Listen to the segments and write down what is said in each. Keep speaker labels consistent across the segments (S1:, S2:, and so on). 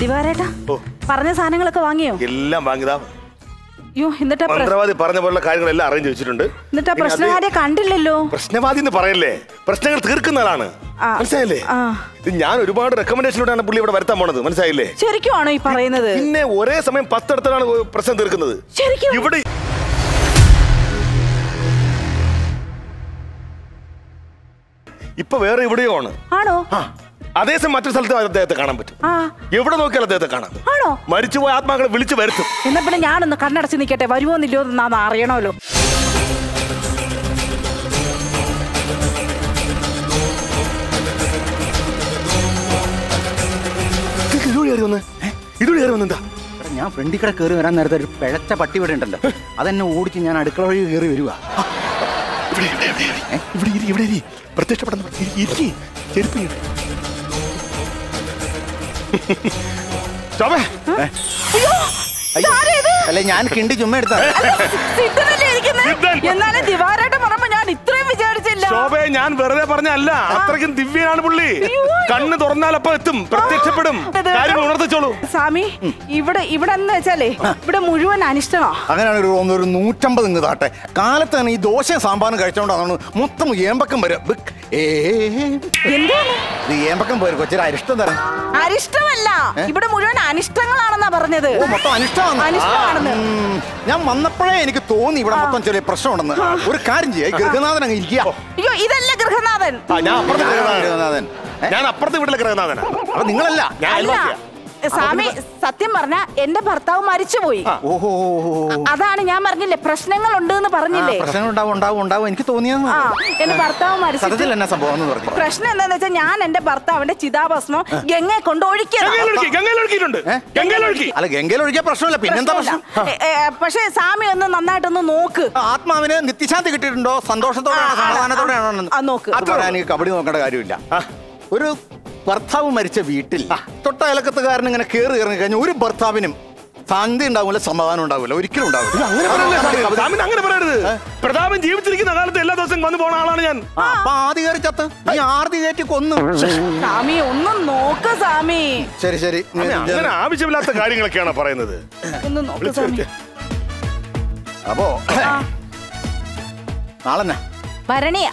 S1: ദിവാരേട്ടാ
S2: ഓ.
S1: പറഞ്ഞ സാധനങ്ങളൊക്കെ വാങ്ങിയോ
S2: എല്ലാം വാങ്ങിയതാ
S1: അയ്യോ എന്നിട്ടാ പ്ര-
S2: മന്ത്രവാദി പറഞ്ഞ പോലുള്ള കാര്യങ്ങളെല്ലാം അറേഞ്ച് വെച്ചിട്ടുണ്ട്
S1: എന്നിട്ടാ
S2: ഇനി അത്
S1: പ്രശ്നകാരെ കണ്ടില്ലല്ലോ
S2: പ്രശ്നവാദി എന്ന് പറയല്ലേ പ്രശ്നങ്ങൾ തീർക്കുന്ന ആളാണ്
S1: ആ.
S2: മനസ്സിലായില്ലേ
S1: ആ.
S2: ഇത് ഞാൻ ഒരുപാട് റെക്കമെൻഡേഷനിലൂടെയാണ് പുള്ളി ഇവിടെ വരുത്താൻ പോണത് മനസ്സിലായില്ലേ
S1: ശരിക്കും ആണോ ഈ പറയുന്നത്
S2: പിന്നെ ഒരേ സമയം പത്തിടത്താണ് പ്രശ്നം തീർക്കുന്നത്
S1: ശരിക്കും
S2: ഇവിടെ ഇപ്പൊ വേറെ എവിടെയോ ആണ്
S1: ആണോ
S2: ആ അതേസമയം മറ്റൊരു സ്ഥലത്ത് അദ്ദേഹത്തെ കാണാൻ പറ്റും
S1: ആ
S2: എവിടെ നോക്കിയാലും അദ്ദേഹത്തെ കാണാം
S1: ആണോ
S2: മരിച്ചുപോയ ആത്മാക്കളെ വിളിച്ചു വരുത്തും
S1: എന്നാ പിന്നെ ഞാനൊന്ന് കണ്ണടച്ച് നിൽക്കട്ടെ വരുമോ എന്നില്ലയോ എന്ന് അറിയണമല്ലോ
S2: ഇതൊക്കെ ഇതുവഴി കയറി വന്ന് ഇതുവഴി കയറി വന്നെന്താ
S3: എടാ, ഞാൻ ഫ്രണ്ടിൽ കൂടെ കയറി വരാൻ നേരത്തെ ഒരു പിഴച്ച പട്ടി ഇവിടെ ഉണ്ടല്ലോ അതെന്നെ ഓടിച്ച് ഞാൻ അടുക്കള വഴി കയറി വരുവാ
S2: ഇവിടെ ഇവിടെ ഇവിടെ ഇവിടെ. ഇവിടെ ഇരി ഇവിടെ ഇരി പ്രത്യക്ഷപ്പെടുന്ന ഇരി, ഇരിക്ക്. ചെരുപ്പ് ഇരി. ശോഭേ,
S3: അയ്യോ അല്ലെ ഞാൻ കിണ്ടി ചുമ്മാ എടുത്താ
S1: സിദ്ധനല്ലേ ഇരിക്കുന്നെ?
S2: സിദ്ധൻ.
S1: എന്നാലും ദിവാരായിട്ട് പറയുമ്പോ ഞാൻ ഇത്രയും വിചാരിച്ചില്ല
S2: ശോഭേ ഞാൻ വെറുതെ പറഞ്ഞല്ല അത്രയ്ക്കും ദിവ്യനാണ് പുള്ളി കണ്ണ് തുറന്നാൽ അപ്പൊ എത്തും പ്രത്യക്ഷപ്പെടും കാര്യം ഉണർത്തിച്ചോളൂ
S1: സ്വാമി ഇവിടെ ഇവിടെ എന്ന് വെച്ചാലേ ഇവിടെ മുഴുവൻ അനിഷ്ടമാ
S3: അങ്ങനെയാണ് ഒരു ഒന്ന് ഒരു നൂറ്റമ്പത് ഇങ്ങ് താട്ടെ കാലത്ത് തന്നെ ഈ ദോശയും സാമ്പാറും കഴിച്ചോണ്ടാണ് മൊത്തം ഏമ്പക്കം വരും ബിക്. ഏ
S1: എന്താണ്
S3: ഇത് ഏമ്പക്കം പോയി കൊച്ചിരി അരിഷ്ടം തരാം
S1: അരിഷ്ടമല്ല ഇവിടെ മുഴുവൻ അനിഷ്ടങ്ങളാണെന്നാ പറഞ്ഞത്
S3: ഓ മൊത്തം അനിഷ്ടമാണ്
S1: അനിഷ്ടമാണെന്ന്
S3: ഞാൻ വന്നപ്പോഴേ എനിക്ക് തോന്നി ഇവിടെ മൊത്തം ചെറിയ പ്രശ്നമുണ്ടെന്ന് ഒരു കാര്യം ചെയ്യാം ഗൃഹനാഥൻ അങ്ങ് ഇരിക്കുക
S1: അയ്യോ ഇതല്ല ഗൃഹനാഥൻ
S2: ആ, ഞാൻ അപ്പുറത്തെ ഗ്രഹനാഥനാ.
S3: ഗൃഹനാഥൻ ഏ?
S2: ഞാൻ അപ്പുറത്തെ വീട്ടിലെ ഗ്രഹനാഥനാ
S3: അപ്പൊ നിങ്ങളല്ല
S2: ഞാൻ
S1: അല്ല
S2: അയൽവാസിയാ.
S1: സ്വാമി സത്യം പറഞ്ഞ എന്റെ ഭർത്താവ് മരിച്ചുപോയി
S3: ഓഹോ
S1: അതാണ് ഞാൻ പറഞ്ഞില്ലേ പ്രശ്നങ്ങൾ ഉണ്ട് എന്ന് പറഞ്ഞില്ലേ
S3: പ്രശ്നങ്ങൾ ഉണ്ടാവും ഉണ്ടാവും ഉണ്ടാവും എനിക്ക് തോന്നിയെന്ന്
S1: ആ എന്റെ ഭർത്താവ് മരിച്ചിട്ട്
S3: സത്യത്തിൽ എന്നാ സംഭവം എന്ന് പറഞ്ഞു
S1: പ്രശ്നം എന്താന്ന് വെച്ചാൽ ഞാൻ എന്റെ ഭർത്താവിന്റെ ചിതാഭസ്മം ഗംഗയെ കൊണ്ട് ഒഴിക്കണം
S2: ഗംഗയിലൊഴുക്കി ഗംഗയിലൊഴുക്കിയിട്ടുണ്ട് ഗംഗയിലൊഴുക്കി
S3: അല്ല ഗംഗയിൽ ഒഴിക്കാൻ പ്രശ്നമില്ല പിന്നെന്താ പ്രശ്നം
S1: പക്ഷെ സ്വാമി ഒന്ന് നന്നായിട്ടൊന്ന് നോക്ക്
S3: ആത്മാവിന് നിത്യശാന്തി കിട്ടിയിട്ടുണ്ടോ സന്തോഷത്തോടെയാണോ
S1: ആ, ആ,
S3: സമാധാനത്തോടെയാണോ
S1: ആ, നോക്ക്.
S3: അത് പറയാൻ എനിക്ക് കബഡി നോക്കേണ്ട കാര്യമില്ല ഒരു ഭർത്താവ് മരിച്ച വീട്ടിൽ തൊട്ട അയലക്കത്തുകാരൻ ഇങ്ങനെ കയറി ഇറങ്ങി കഴിഞ്ഞാൽ ഒരു ഭർത്താവിനും ശാന്തി ഉണ്ടാവില്ല സമാധാനം ഉണ്ടാവില്ല ഒരിക്കലും ഉണ്ടാവില്ല
S2: അങ്ങനെ പറയല്ലേ സ്വാമി? സ്വാമിന് അങ്ങനെ പറയരുത് പ്രതാപൻ ജീവിച്ചിരിക്കുന്ന കാലത്ത് എല്ലാ ദിവസവും വന്നു പോണ ആളാണ് ഞാൻ
S3: ആ, അപ്പൊ ആദ്യ കയറി ചത്ത് നീ ആർത്തി കയറ്റി കൊന്നു
S1: സ്വാമി ഒന്ന് നോക്ക് സ്വാമി
S3: ശരി ശരി നീ
S2: അങ്ങനെ
S3: ഇത്
S2: അങ്ങനെ ആവശ്യമില്ലാത്ത കാര്യങ്ങളൊക്കെയാണ് പറയുന്നത്
S1: ഒന്ന് നോക്ക്
S2: വിളിച്ചു
S1: സ്വാമി
S2: വരുത്തി.
S3: അപ്പോ
S1: ആ,
S3: നാളെന്നെ
S1: ഭരണിയ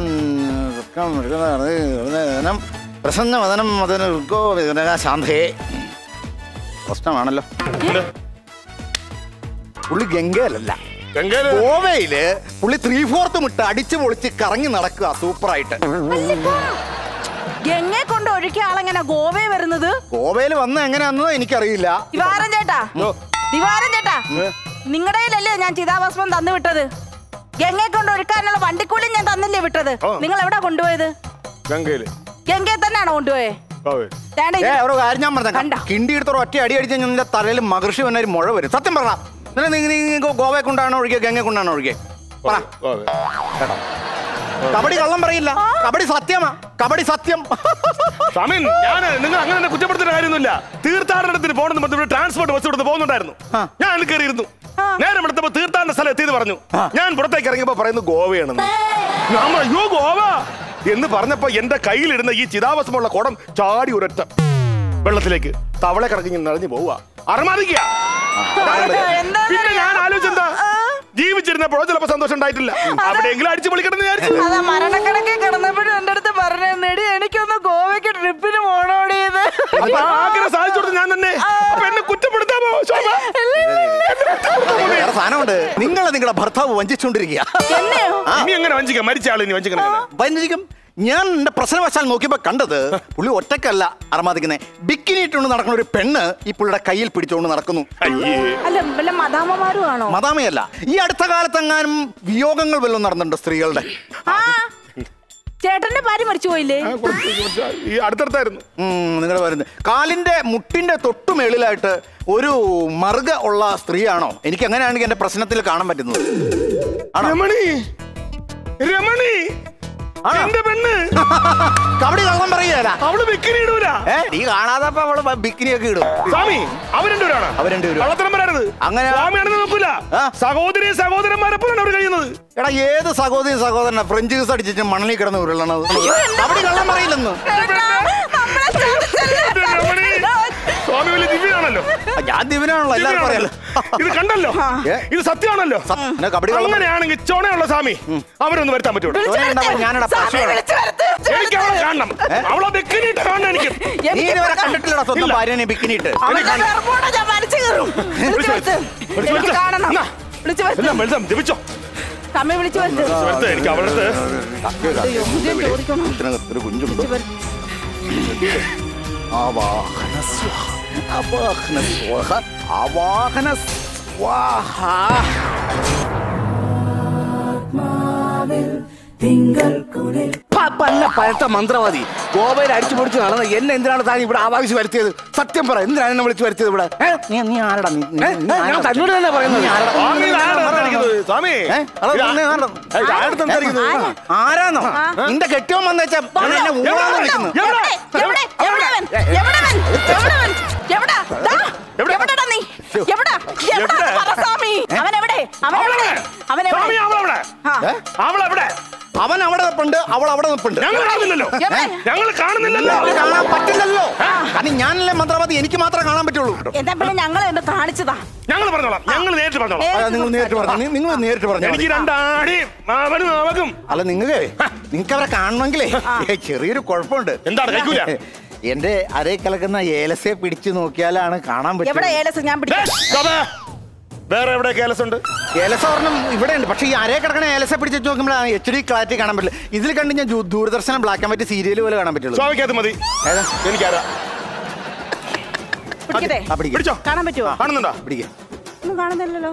S3: പ്രസന്ന വദനം മദനോ ശാന്തേ പ്രശ്നമാണല്ലോ
S2: ഇല്ല.
S3: പുള്ളി ഗംഗയിലല്ല
S2: ഗംഗയില്
S3: ഗോവയില് പുള്ളി ത്രീ ഫോർത്ത് മുട്ട അടിച്ചു പൊളിച്ച് കറങ്ങി നടക്കുക സൂപ്പറായിട്ട്
S1: ഗംഗയെ കൊണ്ട് ഒഴിക്കിയ ആളെങ്ങനെ ഗോവയെ വരുന്നത്
S3: ഗോവയിൽ വന്ന എങ്ങനെയാണെന്നോ എനിക്കറിയില്ല
S1: ദിവാരൻ ചേട്ടാ ദിവാരൻ ചേട്ടാ നിങ്ങളുടെ കയ്യിലല്ലേ ഞാൻ ചിതാഭസ്മം തന്നു വിട്ടത് ഗംഗയെ കൊണ്ട് ഒഴുക്കാനുള്ള വണ്ടിക്കൂലി ഞാൻ തന്നില്ലേ വിട്ടത്
S2: ഓ.
S1: നിങ്ങൾ എവിടെ കൊണ്ടുപോയത്
S2: ഗംഗയില്
S1: ഗംഗയെ തന്നെയാണോ കൊണ്ടുപോയത്
S2: പോവേ.
S1: വേണ്ട
S3: ഏ
S1: ഇത്
S3: ഒരു കാര്യം ഞാൻ പറഞ്ഞ
S1: കണ്ടോ?
S3: കിണ്ടി എടുത്തോളം ഒറ്റ അടി അടിച്ച നിന്റെ തലയിൽ മകർഷി വന്ന ഒരു മുഴ വരും സത്യം പറഞ്ഞ പിന്നെ നീ നീ ഗോവയെ കൊണ്ടാണോ ഒഴിക്കുക ഗംഗയെ കൊണ്ടാണോ ഒഴിക്കുക പറ
S2: പോവേ.
S3: കേട്ടോ കബഡി കള്ളം പറയില്ല കബഡി സത്യമാ കബഡി സത്യം
S2: സ്വാമിൻ ഞാൻ നിങ്ങൾ അങ്ങനെ തന്നെ കുറ്റപ്പെടുത്തേണ്ട കാര്യമൊന്നുമില്ല തീർത്ഥാടനത്തിന് പോകണമെന്ന് പറഞ്ഞിട്ട് ട്രാൻസ്പോർട്ട് ബസ് ഇവിടുന്ന് പോകുന്നുണ്ടായിരുന്നു
S3: ആ.
S2: ഞാൻ അതിൽ കയറിയിരുന്നു നേരം എടുത്തപ്പോ തീർത്ഥാടന സ്ഥലം എത്തിയെന്ന് പറഞ്ഞു ഞാൻ പുറത്തേക്ക് ഇറങ്ങിയപ്പോ പറയുന്നു ഗോവയാണെന്ന് ഞാൻ പറഞ്ഞു, അയ്യോ ഗോവ എന്ന് പറഞ്ഞപ്പോ എന്റെ കയ്യിലിരുന്ന ഈ ചിതാഭസ്മുള്ള കുടം ചാടി ഒരൊറ്റ വെള്ളത്തിലേക്ക് തവളെ കിടക്കി ഇങ്ങനെ നിറഞ്ഞു പോവുക അറമാദിക്കുക
S1: എന്താ
S2: പിന്നെ ഞാൻ ആലോചിച്ചെന്താ ജീവിച്ചിരുന്നപ്പോഴോ ചിലപ്പോ സന്തോഷം ഉണ്ടായിട്ടില്ല അവിടെയെങ്കിലും അടിച്ചു പൊളിക്കണം വിചാരിച്ചു
S1: അതാ മരണക്കണക്കിൽ കിടന്നപ്പോഴും എന്റെ അടുത്ത് പറഞ്ഞെടി എനിക്കൊന്ന് ഗോവയ്ക്ക് ട്രിപ്പിന് പോണോടിയത്
S2: അപ്പൊ ആ ആഗ്രഹം സാധിച്ചു കൊടുത്ത ഞാൻ തന്നെ അപ്പൊ എന്നെ കുറ്റപ്പെടുത്താമോ ശോഭ
S3: വേറെ സാധനമുണ്ട് നിങ്ങളെ നിങ്ങളുടെ ഭർത്താവ് വഞ്ചിച്ചുകൊണ്ടിരിക്കുക
S1: എന്നെയോ
S2: ഇനി എങ്ങനെ വഞ്ചിക്കാം മരിച്ച ആളിനി വഞ്ചിക്കണം എങ്ങനെ?
S3: വഞ്ചിക്കും ഞാൻ എന്റെ പ്രശ്നവശാൽ നോക്കിയപ്പോ കണ്ടത് പുള്ളി ഒറ്റക്കല്ല അറമാദിക്കുന്നത് ബിക്കിനി ഇട്ടുകൊണ്ട് നടക്കുന്ന ഒരു പെണ്ണ് ഈ പുള്ളിയുടെ കയ്യിൽ പിടിച്ചുകൊണ്ട് നടക്കുന്നു
S2: അയ്യേ
S1: അല്ല വല്ല മദാമ്മമാരും ആണോ
S3: മതാമയല്ല ഈ അടുത്ത കാലത്തെങ്ങാനും വിയോഗങ്ങൾ വല്ലതും നടന്നിട്ടുണ്ട് സ്ത്രീകളുടെ
S1: ആ ചേട്ടന്റെ ഭാര്യ മരിച്ചു പോയില്ലേ
S2: ആ, കുറച്ച് കുറച്ച് ഈ അടുത്തടുത്തായിരുന്നു
S3: നിങ്ങൾ വരുന്നത് കാലിന്റെ മുട്ടിന്റെ തൊട്ടു മേളിലായിട്ട് ഒരു മറുക ഉള്ള സ്ത്രീയാണോ എനിക്ക് അങ്ങനെയാണെങ്കിൽ എന്റെ പ്രശ്നത്തിൽ കാണാൻ പറ്റുന്നത് ആണോ?
S2: രമണി രമണി
S3: ആണോ?
S2: എന്റെ പെണ്ണ്
S3: കബഡി കള്ളം പറയുകയല്ല
S2: അവള് ബിക്കിനി ഇടൂല
S3: ഏ നീ കാണാതപ്പോ അവള് ബിക്കിനിയൊക്കെ ഇടും
S2: സ്വാമി അവർ രണ്ടുപേരാണ്
S3: അവർ രണ്ടുപേരും.
S2: കള്ളത്തരം വരരുത്
S3: അങ്ങനെ-
S2: സ്വാമിയാണെന്ന് നോക്കൂല
S3: ആ.
S2: സഹോദരി സഹോദരന്മാരെപ്പോഴാണ് അവർ കഴിയുന്നത്
S3: എടാ ഏത് സഹോദരി സഹോദരനെ ഫ്രഞ്ച് ജ്യൂസ് അടിച്ചിട്ട് മണലിൽ കിടന്ന് ഉരുളണത് കബഡി കള്ളം പറയില്ലെന്ന്
S1: ചേട്ടാ, നമ്മളെ ചതിച്ചല്ലേ.
S2: രമണി സ്വാമി വലിയ ദിവ്യനാണല്ലോ
S3: ആ, ഞാൻ ദിവനാണല്ലോ എല്ലാവർക്കും അറിയാലോ
S2: ഇത് കണ്ടല്ലോ
S3: ഏ?
S2: ഇത് സത്യമാണല്ലോ
S3: സത്യം. എന്നാ കബഡി കള്ളം പറ-
S2: അങ്ങനെയാണെങ്കിൽ ചോണയുള്ള സ്വാമി അവരൊന്ന് വരുത്താൻ പറ്റൂടെ
S1: വിളിച്ച്
S3: ചോര
S1: വരുത്ത്.
S3: ഉണ്ടാവും, ഞാനടാ
S1: സ്വാമി
S3: പശുവാണ്.
S1: വിളിച്ച് വരുത്ത്.
S2: എനിക്ക് അവളെ കാണണം അവളെ വെക്കിനിട്ട് കാണണം എനിക്ക്
S3: നീ
S1: എനിക്ക്
S3: ഇതുവരെ
S1: കാണാം.
S3: കണ്ടിട്ടില്ലടാ സ്വന്തം
S2: ഇല്ല.
S3: ഭാര്യനെ ബിക്കിനിട്ട്
S1: അവളുടെ
S2: കാണാം.
S1: ഗർഭോടെ ഞാൻ വലിച്ചു കയറും വിളിച്ച് വരുത്ത്.
S2: വിളിച്ച്
S1: എനിക്ക്
S2: വരുത്ത്.
S1: കാണണം
S2: എന്നാ?
S1: വിളിച്ചു വരുത്ത്
S2: എല്ലാം വെളുതാം ജപിച്ചോ
S1: സ്വാമി വിളിച്ചു വരുത്ത്
S2: വെറുതെ എനിക്ക് അവളടുത്ത്
S1: അയ്യോ, ഇത് ചോദിക്കണം.
S3: ഇതിനകത്തൊരു കുഞ്ഞുണ്ട്
S1: വിളിച്ചു വരുത്ത്.
S3: ആവാഹന സ്വാഹ ആവാഹന സ്വാഹ ആവാഹന സ്വാഹ
S4: പല്ല പഴത്ത മന്ത്രവാദി ഗോവയിൽ അടിച്ചു പൊടിച്ച് നടന്ന എന്നെ എന്തിനാണ് താൻ ഇവിടെ ആവാഹിച്ച് വരുത്തിയത് സത്യം പറ എന്തിനാണ് എന്നെ വിളിച്ച് വരുത്തിയത് ഇവിടെ ഏ?
S3: നീ നീ ആരടാ നീ നീ-
S4: ഏ?
S3: നീ
S4: ഞാൻ
S3: ആരടാ?
S4: തന്നോട് തന്നെ പറയുന്നത്
S3: നീ ആരടാ?
S2: സ്വാമി ഇത് ആരാ സംസാരിക്കുന്നത്? സ്വാമി
S3: ഏ? അതാ
S2: ഇത്
S3: നീ ആരടാ?
S2: ഏ, ഇത് ആരാ സംസാരിക്കുന്നത്?
S1: ആരാ?
S3: ആരാന്നോ നിന്റെ കെട്ടിയോൻ വന്നേച്ചാ എന്നെ ഊളാന്ന് വിളിക്കുന്നു
S1: എവിടെ? എവിടെ? എവിടെവൻ? എവിടെവൻ? എവിടെവൻ? എവിടാ? ദാ,
S2: എവിടെ?
S1: എവിടെടാ നീ? എവിടാ? എവിടാ?
S2: എവിടെ?
S1: പറ സ്വാമി. അവൻ എവിടെ? അവൻ എവിടെ? അവൻ എവിടെ?
S2: സ്വാമി അവളെവിടെ
S1: ആ.
S3: ഏ?
S2: അവളെവിടെ
S3: അവൻ അവിടെ നിപ്പുണ്ട് അവൾ അവിടെ നിപ്പുണ്ട്
S2: ഞങ്ങൾ കാണുന്നില്ലല്ലോ
S1: എവിടെ?
S2: ഞങ്ങൾ കാണുന്നില്ലല്ലോ
S3: അവന് കാണാൻ പറ്റില്ലല്ലോ കാരണം ഞാനല്ലേ മന്ത്രവാദി എനിക്ക് മാത്രമേ കാണാൻ പറ്റുള്ളൂ
S1: എന്നാ പിന്നെ ഞങ്ങളെ ഒന്ന് കാണിച്ചതാ
S2: ഞങ്ങൾ പറഞ്ഞോളാം ഞങ്ങൾ നേരിട്ട് പറഞ്ഞോളാം
S1: ഏ.
S3: അതാ നിങ്ങൾ നേരിട്ട് പറഞ്ഞു നിങ്ങൾ നേരിട്ട് പറഞ്ഞു
S2: എനിക്ക് രണ്ടാടിയും അവനും അവക്കും
S3: അല്ല നിങ്ങൾക്ക് നിങ്ങൾക്ക് അവരെ കാണണമെങ്കിലേ ഏ, ചെറിയൊരു കുഴപ്പമുണ്ട്
S2: എന്താണ് കഴിക്കൂല
S3: എന്റെ അരയിൽ കലക്കുന്ന ഏലസെ പിടിച്ചു നോക്കിയാലാണ് കാണാൻ
S1: എവിടെ
S3: പറ്റും
S1: ഏലസ് ഞാൻ
S2: ദേ,
S1: പിടിക്കാം
S2: ശോഭ, വേറെ എവിടെ കേലസ് ഉണ്ട്
S3: ഏലസ ഒരെണ്ണം ഇവിടെ ഉണ്ട് പക്ഷേ ഈ അരയെ കിടക്കണ ഏലസെ പിടിച്ചു നോക്കുമ്പോൾ എച്ച് ഡി ക്ലാരിറ്റി കാണാൻ പറ്റില്ല ഇതിൽ കണ്ട് ഞാൻ ദൂ- ദൂരദർശനം ബ്ലാക്ക് ആൻഡ് വൈറ്റ് സീരിയൽ പോലെ കാണാൻ പറ്റുള്ളൂ
S2: സ്വാമിക്കകത്ത് മതി
S3: ഏതാ?
S2: എനിക്കാരാ
S1: പിടിക്കട്ടെ
S3: ആ, പിടിക്ക്.
S2: പിടിച്ചോ
S1: കാണാൻ പറ്റുമോ
S2: കാണുന്നുണ്ടോ
S3: പിടിക്കുക
S1: ഒന്നും കാണുന്നില്ലല്ലോ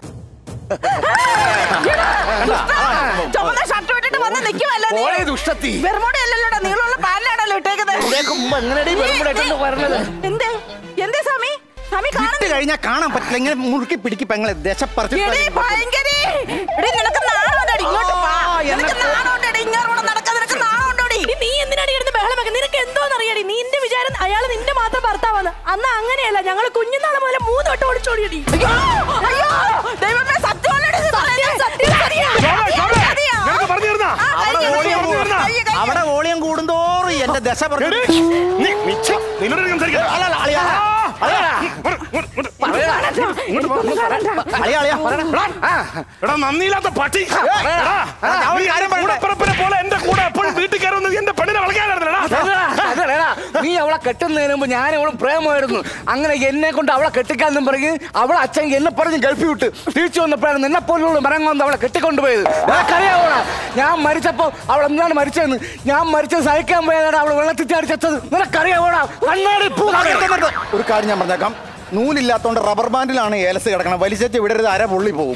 S1: ചുമന്ന ഷർട്ട് ഇട്ടിട്ട് വന്ന് നിൽക്കുമല്ലോ നീ.
S4: പോയ ദുഷ്ടത്തി
S1: ബെർമുഡ അല്ലല്ലോടാ നീളമുള്ള പാലാണല്ലോ ഇട്ടേക്കുന്നത്
S4: ഇതിലേക്ക് മുമ്പ് എങ്ങനെയാടി വെറുതെ ഇട്ടോണ്ട് വരണത്
S1: എന്തേ എന്തേ സ്വാമി സ്വാമി
S3: ഇട്ട്
S1: കാണുന്നില്ല
S3: കഴിഞ്ഞാൽ കാണാൻ പറ്റില്ല ഇങ്ങനെ മുറുക്കി പിടിക്കി പെങ്ങളെ ദശപ്പറിച്ച്
S1: എടീ, ഭയങ്കരി. എടീ, നിനക്ക് നാണമുണ്ടോടി? ഇങ്ങോട്ട് വാ.
S3: ആ,
S1: നിനക്ക്
S3: എന്നെ-
S1: നാണമുണ്ടോടി? ഇങ്ങോട്ട് നടക്കാൻ നിനക്ക് നാണമുണ്ടോടി?
S5: നീ എന്തിനാണ് ഇരുന്ന് ബഹളം വെക്കുന്നത് നിനക്ക് എന്തോന്നറിയടി നിന്റെ വിചാരം അയാൾ നിന്റെ മാത്രം ഭർത്താവാണ് അന്ന് അങ്ങനെയല്ല ഞങ്ങൾ കുഞ്ഞുനാളെ മുതൽ മൂന്ന് വട്ടം ഓടിച്ചോടിയടി
S1: അയ്യോ, അയ്യോ, ദൈവമേ, സത്യമല്ലേടി ഇത് പറയുന്നത്? ഇത് സത്യാ.
S2: ശോഭ, ശോഭ,
S1: സത്യാ.
S2: നിനക്ക് പറഞ്ഞു തരുന്നാ?
S1: ആ,
S3: അവിടെ
S1: കഴിഞ്ഞു,
S3: വോളിയം
S1: കഴിഞ്ഞു,
S2: കൂടും.
S1: കഴിഞ്ഞു, കഴിഞ്ഞു.
S3: അവിടെ വോളിയം കൂടുന്തോറും എന്റെ ദശ
S2: എടീ,
S3: പറഞ്ഞു
S2: നീ മിച്ചം. നിന്നോട് എനിക്ക് സംസാരിക്കാം.
S3: അല്ല, അല്ല, അളിയാ.
S2: അളിയാ. ഇങ്ങോട്ട്, ഇങ്ങോട്ട്, ഇങ്ങോട്ട്.
S3: അളിയ അളിയ
S2: എടാ നന്ദിയില്ലാത്ത പട്ടി എടാ,
S3: ഞാൻ ഒരു
S2: നീ
S3: കാര്യം പറയട്ടെ?
S2: കൂടപ്പിറപ്പിനെ പോലെ എന്റെ കൂടെ എപ്പോഴും വീട്ടിൽ കയറുന്നത് എന്റെ പെണ്ണിനെ വളക്കാനായിരുന്നല്ലടാ
S4: അതല്ലടാ, അതല്ലടാ. നീ അവളെ കെട്ടുന്നതിന് മുമ്പ് ഞാൻ അവളും പ്രേമമായിരുന്നു അങ്ങനെ എന്നെ കൊണ്ട് അവളെ കെട്ടിക്കാന്നും പറഞ്ഞ് അവളെ അച്ഛൻ എന്നെ പറഞ്ഞ് ഗൾഫി വിട്ട് തിരിച്ചു വന്നപ്പോഴാണ് നിന്നെ പോലുള്ള മരം കൊണ്ട് അവളെ കെട്ടിക്കൊണ്ടുപോയത് നിനക്കറിയാവോടാ ഞാൻ മരിച്ചപ്പോ അവൾ എന്താണ് മരിച്ചതെന്ന് ഞാൻ മരിച്ചത് സഹിക്കാൻ പോയതാണ് അവൾ വെള്ളത്തിൽ ചാടി ചത്തത് നിനക്കറിയാവോടാ കണ്ണാടി പൂ കാണരുത്.
S3: ഒരു കാര്യം ഞാൻ പറഞ്ഞേക്കാം നൂലില്ലാത്തോണ്ട് റബ്ബർ ബാൻഡിലാണ് ഏലസ് കിടക്കണം വലിച്ചേച്ച് വിടരുത് അര പൊള്ളി പോകും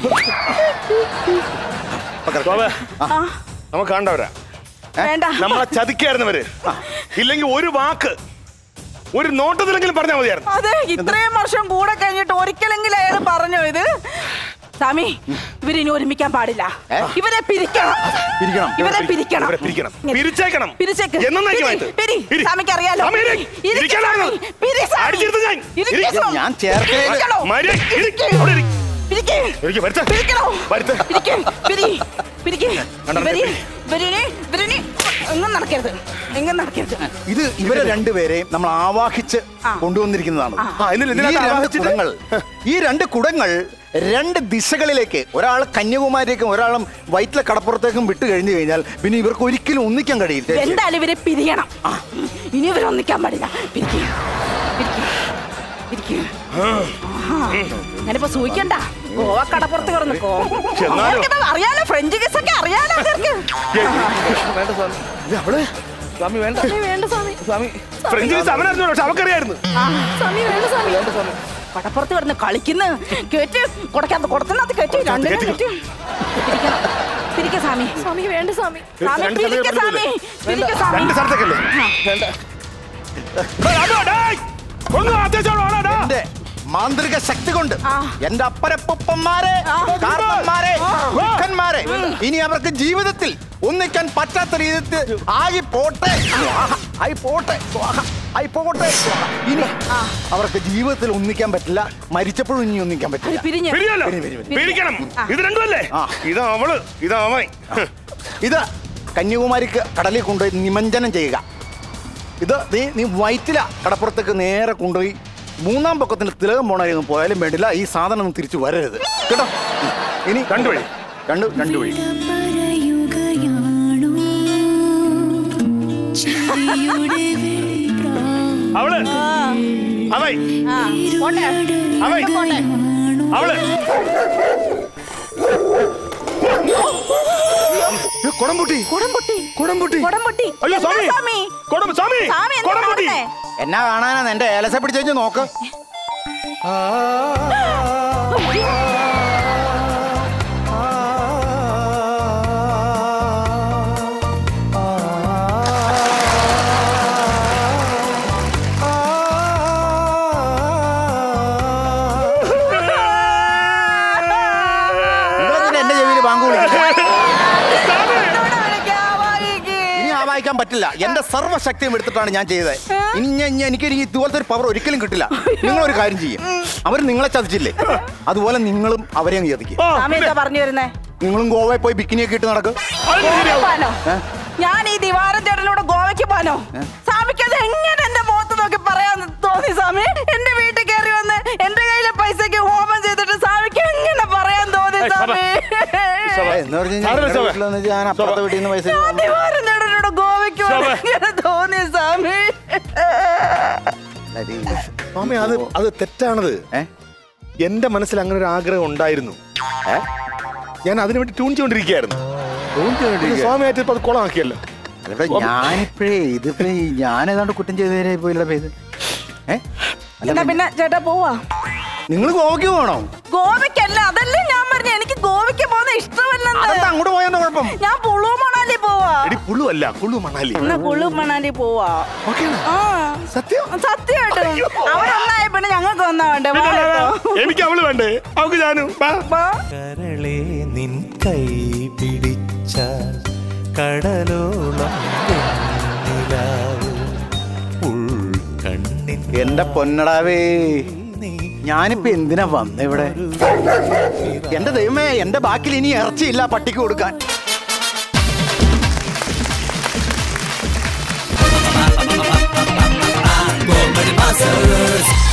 S2: ശോഭ,
S1: ആ,
S2: നമുക്ക് കണ്ടവരാ
S1: വേണ്ട
S2: നമ്മളെ ചതിക്കായിരുന്നവര് ഇല്ലെങ്കിൽ ഒരു വാക്ക് ഒരു നോട്ടത്തിലെങ്കിലും പറഞ്ഞാൽ മതിയായിരുന്നു
S1: അതെ ഇത്രയും വർഷം കൂടെ കഴിഞ്ഞിട്ട് ഒരിക്കലെങ്കിലും അയാൾ പറഞ്ഞു ഇത് സ്വാമി ഇവരിനി ഒരുമിക്കാൻ പാടില്ല
S3: ഏ?
S1: ഇവരെ പിരിക്കണം
S3: പിരിക്കണം.
S1: ഇവരെ പിരിക്കണം
S2: ഇവരെ പിരിക്കണം പിരിച്ചേക്കണം
S1: പിരിച്ചേക്ക്.
S2: എന്നേക്കുമായിട്ട്.
S1: പിരി, പിരി.
S2: പിരി.
S1: സ്വാമിക്ക് അറിയാലോ.
S2: സ്വാമി, ഇരി.
S1: ഇരിക്ക്
S2: ഇരിക്കാനാണ്.
S1: സ്വാമി. പിരി സ്വാമി.
S2: അടിച്ചിരുത്ത് ഞാൻ.
S1: ഇരിക്ക്
S2: ഇരി.
S1: സ്വാമി.
S3: ഞാൻ ചേർക്കയില്
S1: ഇരിക്കണോ?
S2: മര്യ- ഇരി. അവിടെ ഇരി.
S1: പിരിക്ക്.
S2: ഇരിക്ക്, വരുത്ത്.
S1: പിരിക്കണോ?
S2: വരുത്ത്.
S1: പിരിക്ക്. പിരി. പിരിക്ക്.
S2: കണ്ടോ,
S1: ഇവരി-
S2: പിരി.
S1: ഇവരിനി ഇവരിനി എങ്ങും നടക്കരുത് എങ്ങും നടക്കരുത്
S3: ഇത് ഇവരെ രണ്ടുപേരെയും നമ്മൾ ആവാഹിച്ച്
S1: ആ.
S3: കൊണ്ടുവന്നിരിക്കുന്നതാണ്
S2: ആ, എന്നിട്ട്
S3: ഈ
S2: ഇതിനകത്ത്
S3: രണ്ട്
S2: ആവാഹിച്ചിട്ട്?
S3: കുടങ്ങൾ ഈ രണ്ട് കുടങ്ങൾ രണ്ട് ദിശകളിലേക്ക് ഒരാൾ കന്യാകുമാരിയേക്കും ഒരാളും വയറ്റിലെ കടപ്പുറത്തേക്കും വിട്ടു കഴിഞ്ഞു കഴിഞ്ഞാൽ പിന്നെ ഇവർക്ക് ഒരിക്കലും ഒന്നിക്കാൻ കഴിയില്ല
S1: എന്തായാലും ഇവരെ പിരിയണം ഇനി ഇവരെ ഒന്നിക്കാൻ പാടില്ല പിരിക്കുക പിരിക്കുക ഞാനിപ്പോ സൂഹിക്കണ്ട ഗോവ കടപ്പുറത്ത് കിടന്നിക്കോ
S2: എന്നാലും-
S1: അറിയാലോ ഫ്രഞ്ച് കിസ് ഒക്കെ അറിയാലോ അവർക്ക്
S4: വേണ്ട സ്വാമി
S2: ഇത് അവള്
S4: സ്വാമി വേണ്ട
S5: സ്വാമി വേണ്ട സ്വാമി
S4: സ്വാമി
S2: ഫ്രഞ്ച് അവനായിരുന്നു പക്ഷെ അവക്കറിയായിരുന്നു
S5: സ്വാമി വേണ്ട സ്വാമി
S4: വേണ്ട സ്വാമി
S1: കടപ്പുറത്ത് കിടന്ന് കളിക്കുന്ന കേറ്റ് കൊടുക്കാത്ത കൊടുത്തിനകത്ത് കയറ്റി രണ്ടിനും
S2: കയറ്റി.
S1: കയറ്റി പിരിക്കണം പിരിക്ക സ്വാമി
S5: സ്വാമി വേണ്ട സ്വാമി
S1: സ്വാമി
S2: രണ്ട്
S1: പിരിക്ക
S2: സ്ഥലത്ത്
S1: സ്വാമി പിരിക്ക സ്വാമി
S2: രണ്ട് സ്ഥലത്തേക്കല്ലേ
S4: വേണ്ട
S2: ഡേയ്, അതോ, ഡേയ്. ഒന്ന് അത്യാവശ്യം ആളാ, ഡാ.
S3: എന്റെ മാന്ത്രിക ശക്തി കൊണ്ട്
S1: ആ.
S3: എന്റെ അപ്പരപ്പന്മാരെ
S1: ആ.
S3: കാരണന്മാരെ ദുഃഖന്മാരെ ഇനി അവർക്ക് ജീവിതത്തിൽ ഒന്നിക്കാൻ പറ്റാത്ത രീതിയിൽ ആയി പോട്ടെ സ്വാഹ, ആയി പോട്ടെ സ്വാഹ, ആയി പോട്ടെ സ്വാഹ. ഇനി അവർക്ക് ജീവിതത്തിൽ ഒന്നിക്കാൻ പറ്റില്ല മരിച്ചപ്പോഴും ഇനി ഒന്നിക്കാൻ
S1: അത്
S3: പറ്റില്ല
S1: പിരിഞ്ഞ്
S2: പിരിയല്ലോ
S3: പിരി, പിരി, പിരി.
S2: പിരിക്കണം ഇത് രണ്ടുമല്ലേ
S3: ആ.
S2: ഇതാ അവള് ഇതാ അവൻ
S3: ഇത് കന്യാകുമാരിക്ക് കടലിൽ കൊണ്ടുപോയി നിമഞ്ജനം ചെയ്യുക ഇത് നീ നീ വയറ്റില കടപ്പുറത്തേക്ക് നേരെ കൊണ്ടുപോയി മൂന്നാം പൊക്കത്തിന് തിലകം പോണായിരുന്നു പോയാലും വേണ്ടില്ല ഈ സാധനം ഒന്നും തിരിച്ചു വരരുത് കേട്ടോ ഉം. ഇനി
S2: രണ്ടു വഴി.
S3: രണ്ട് രണ്ട് വഴി
S6: പറയുകയാണോ ചിരിയുടെ വെൺപ്രാവ്
S2: അവള് അവൈ
S1: ആ, പോട്ടെ
S2: അവൈ
S1: പോട്ടെ
S2: അവള് ഏ, കുടം പൊട്ടി
S1: കുടം പൊട്ടി
S2: കുടം പൊട്ടി
S1: കുടം പൊട്ടി
S2: അയ്യോ
S1: എന്താ
S2: സ്വാമി
S1: സ്വാമി
S2: കുടം സ്വാമി
S1: സ്വാമി എന്താ
S2: കുടം പൊട്ടി
S1: കാണുന്നേ?
S3: എന്നാ കാണാനാ എന്റെ ഏലസ പിടിച്ചു നോക്ക് നിങ്ങളെന്തിനാ എന്റെ ചെവിയിൽ ബാങ്ക് വിളിക്കുന്നത്
S1: എന്നോട് വിളിക്കാവായിക്ക്.
S3: ഇനി ആ വായിക്കാൻ പറ്റില്ല എന്റെ സർവ്വശക്തിയും എടുത്തിട്ടാണ് ഞാൻ ചെയ്തത് ഇനി ഞാൻ ഞാൻ- എനിക്ക് ഇനി ഇതുപോലത്തെ ഒരു പവർ ഒരിക്കലും കിട്ടില്ല നിങ്ങളൊരു കാര്യം ചെയ്യും അവർ നിങ്ങളെ ചതിച്ചില്ലേ അതുപോലെ നിങ്ങളും അവരെ അങ്ങ് ചതിക്കും
S2: ആ,
S1: സ്വാമി എന്താ പറഞ്ഞു വരുന്നേ
S3: നിങ്ങളും ഗോവയിൽ പോയി ബിക്കിനിയൊക്കെ ഇട്ട് നടക്കും
S2: അതിന് ശരിയാവും.
S1: പോവാനോ
S3: ഏ?
S1: ഞാൻ ഈ ദിവാരം ചേട്ടനോട് ഗോവയ്ക്ക് പോവാനോ സ്വാമിക്ക് അത് എങ്ങനെ എന്റെ മുഖത്ത് നോക്കി പറയാൻ തോന്നി സ്വാമി എന്റെ വീട്ടിൽ കയറി വന്ന് എന്റെ കയ്യിലെ പൈസക്ക് ഹോമം ചെയ്തിട്ട് സ്വാമിക്ക് എങ്ങനെ പറയാൻ തോന്നി
S2: ഏയ്, ശോഭ.
S1: സ്വാമി
S2: ശോഭ.
S3: എന്ന് പറഞ്ഞു
S2: സാരമില്ല, ശോഭ.
S3: കഴിഞ്ഞാൽ ഞാൻ അപ്പുറത്തെ വീട്ടിൽ നിന്ന് പൈസ
S1: ഞാൻ ദിവാരം ചേട്ടനോട് ഗോവയ്ക്ക്
S2: ശോഭ.
S1: പോവാൻ എങ്ങനെ തോന്നി സ്വാമി
S2: സ്വാമി അത് അത് തെറ്റാണത്
S3: ഏ?
S2: എന്റെ മനസ്സിൽ അങ്ങനെ ഒരു ആഗ്രഹം ഉണ്ടായിരുന്നു
S3: ഏ?
S2: ഞാൻ അതിനു വേണ്ടി ട്യൂൺ ചെയ്തോണ്ടിരിക്കുകയായിരുന്നു
S3: തോന്നിക്കൊണ്ടിരിക്കുകയാ.
S2: സ്വാമിയായിട്ട് ഇപ്പൊ അത് കുളമാക്കിയല്ലോ
S3: അല്ലടാ, ഞാനിപ്പോഴേ ഇതിപ്പോ ഈ ഞാൻ ഏതാണ്ട് കുറ്റം ചെയ്തേരെ പോയില്ല ഇത് ഏ
S1: എന്നാ പിന്നെ ചേട്ടാ പോവാ
S3: നിങ്ങൾ ഗോവയ്ക്ക് പോകണോ
S1: ഗോവയ്ക്കല്ല അതല്ലേ ഞാൻ പറഞ്ഞു എനിക്ക് ഗോവയ്ക്ക് പോകുന്ന
S3: അതെന്താ
S1: ഇഷ്ടമല്ലെന്ന്
S3: അങ്ങോട്ട് പോയെന്ന കുഴപ്പം
S1: ഞാൻ പുളു മണാലി പോവാ
S2: എടി പുളു അല്ല കുളു മണാലി
S1: എന്നാ കുളു മണാലി പോവാ ആ
S2: സത്യം
S1: സത്യമായിട്ടും
S2: അയ്യോ.
S1: അവരൊന്നായ പിന്നെ ഞങ്ങൾക്ക് ഒന്നാ വേണ്ടേ വാ
S2: പിന്നെ
S1: കേട്ടോ.
S2: എനിക്ക് അവള് വേണ്ടേ അവക്ക് ഞാനും വാ.
S1: വാ.
S7: കരളെ നിൻ കൈ പിടിച്ചാൽ കടലോളം വെണ്ണിലാവ് ഉൾക്കണ്ണിൻ
S3: എന്റെ പൊന്നടാവേ ഞാനിപ്പോ എന്തിനാ വന്ന ഇവിടെ എന്റെ ദൈവമേ എന്റെ ബാക്കിൽ ഇനി ഇറച്ചിയില്ല പട്ടിക്ക് കൊടുക്കാൻ
S7: ഗോപരി മാസ്റ്റേഴ്സ്